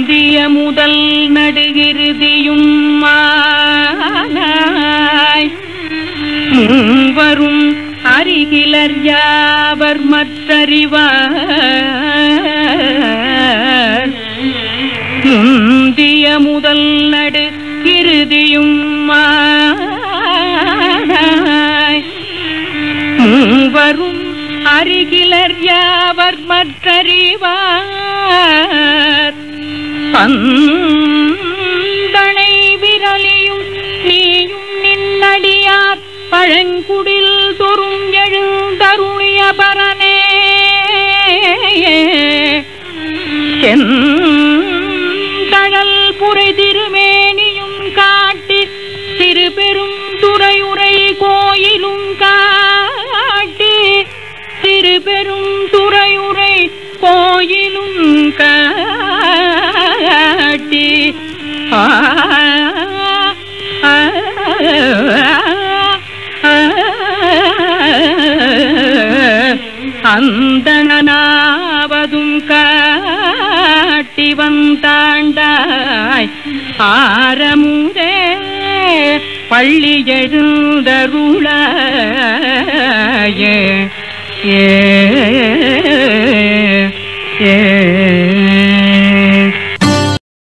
முந்திய முதல் நடுகிருதியும் மானாய் மூவரும் அருகிலர் யாவர் மற்றறிவார் முந்திய முதல் நடு இறுதியும் மானாய் மூவரும் அருகிலர் யாவர் மற்றறிவார் பந்தனை விரலியும் நீயும் நின்னடியார் பழங்குடில் தொறும் எழுந்தருளிய பரனே செந்தழல் புரை திருமேனியும் காட்டி சிறு பெரும் துறையுரை கோயிலும் காட்டி சிறு பெரும் துறையுரை கோயிலும் காட்டி ஆ, ஆ, ஆ, அந்தனாவதும் காட்டி வந்தாண்டாய் ஆரமுதே பள்ளி எழுந்தருள